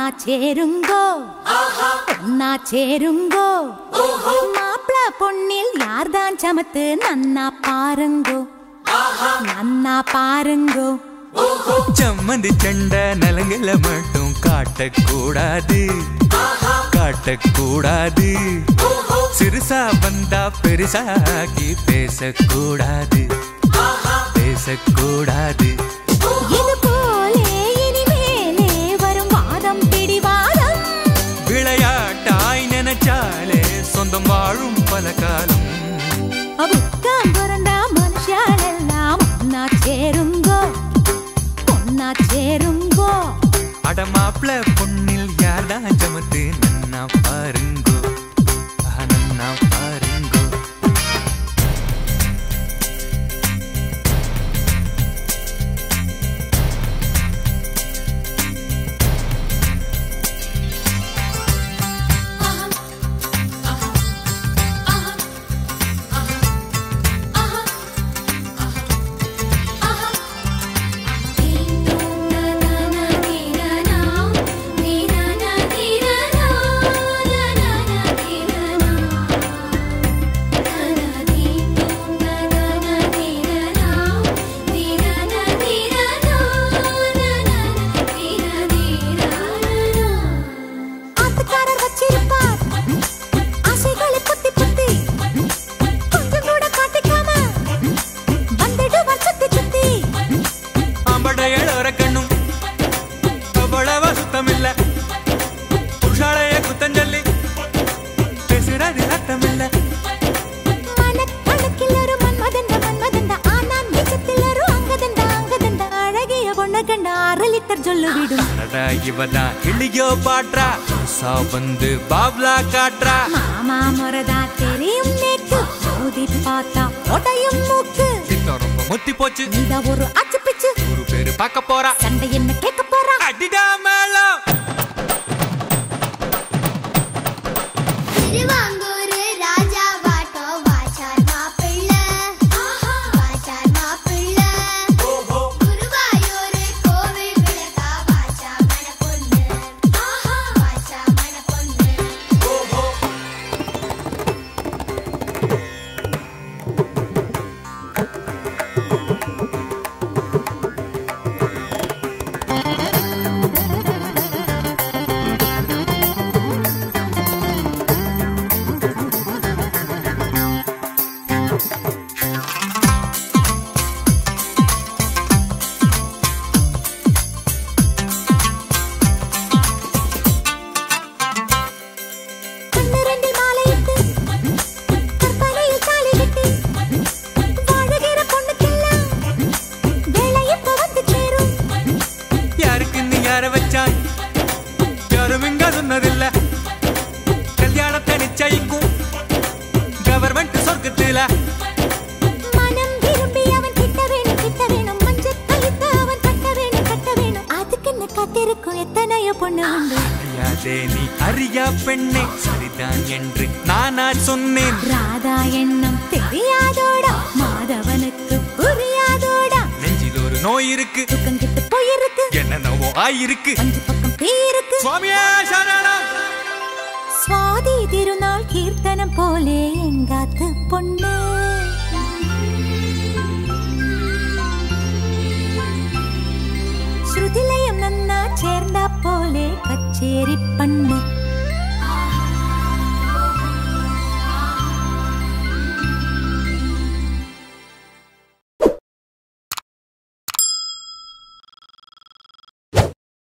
சேருங்கோ ஒன்னா சேருங்கோ மாப்பிள பொண்ணில் யார்தான் சமத்து நன்னா பாருங்கோ நன்னா பாருங்கோ சம்மந்தி சண்டை நிலங்கள மட்டும் காட்டக்கூடாது காட்டக்கூடாது சிறுசா வந்தா பெருசாகி பேசக்கூடாது பேசக்கூடாது இது போலே இனிமேலே வரும் வாதம் பிடிவாதம் விளையாட்டாய் நினைச்சாலே சொந்தம் வாழும் பல காலம் அவுக்காம் பிறந்தா மனுஷாலெல்லாம் ஒன்னா சேருங்கோ ஒன்னா சேருங்கோ அடமாப்ள பொண்ணில் யார்தான் சமத்து நன்னா பாருங்கோ ஆஹா, நன்னா பாருங்கோ ஆத்துக்காரர் வச்சிருப்பார் ஆசைகளை புத்தி புத்தி கொஞ்சம் கூட காட்டிக்காம வந்துடுவார் சுத்தி சுத்தி ஆம்பட ஏழோர கண்ணும் அவ்வளவா சுத்தமில்ல புருஷாளைய குத்தஞ்சொல்லி பேசுறது அர்த்தமில்ல மனக்கணக்கில் ஒரு மன்மதண்ட மன்மதண்ட ஆனா நிஜத்தில் ஒரு அங்கதண்ட அங்கதண்ட அழகிய பொண்ணு கண்ட அரை லிட்டர் சொல்லு விடும் அடடா இவதான் கிளியோ பாட்றா சா வந்து பாப்லா காட்டுறா மாமா முறதா தெரியும் நேக்கு மோதி பார்த்தா ஒடையும் மூக்கு சித்தம் ரொம்ப முத்தி போச்சு நீதா ஒரு அச்சு பிச்சு ஒரு பேரு பார்க்க போறா சண்டை என்ன கேட்க போறா அடிடா மேளம் திருவாங்கூர் ராஜா வாட்டோ வாச்சார் மாப்பிள்ளை வாச்சார் மாப்பிள்ளை குருவாயூர் கோவில் விளக்கா வாச்சா மணப்பொண்ணு வாச்சா மணப்பொண்ணு கண்ணிரண்டில் மாலையிட்டு கற்பனையில் தாலி கட்டி வாழுகிற பொண்ணுக்கெல்லாம் வேலை இப்ப வந்து சேரும் யாருக்கு நீ யார வச்சான் யாரும் இங்க சொன்னதில்ல கல்யாணத்தை நிச்சயிக்கும் கவர்மெண்ட் சொர்க்கத்தில மனம் விரும்பி அவன் கிட்ட வேணும் கிட்ட வேணும் மஞ்சள் கழித்து அவன் கட்ட வேணும் கட்ட வேணும் அதுக்கு என்ன காத்திருக்கும் எத்தனையோ பொண்ணு உண்டு அறியாதே நீ அறியா பெண்ணே சரிதான் என்று நானா சொன்னேன் ராதா எண்ணம் தெரியாதோடா மாதவனுக்கு புரியாதோடா நெஞ்சில் ஒரு நோய் இருக்கு துக்கங்கிட்டு போயிருக்கு என்னென்னவோ ஆயிருக்கு அஞ்சு பக்கம் தீ இருக்கு சுவாமியே சரணம் சுவாதி திருநாள் கீர்த்தனம் போலே எங்காத்து பொண்ணு ஸ்ருதிலயம் நன்னா சேர்ந்தா போலே கச்சேரி பண்ணு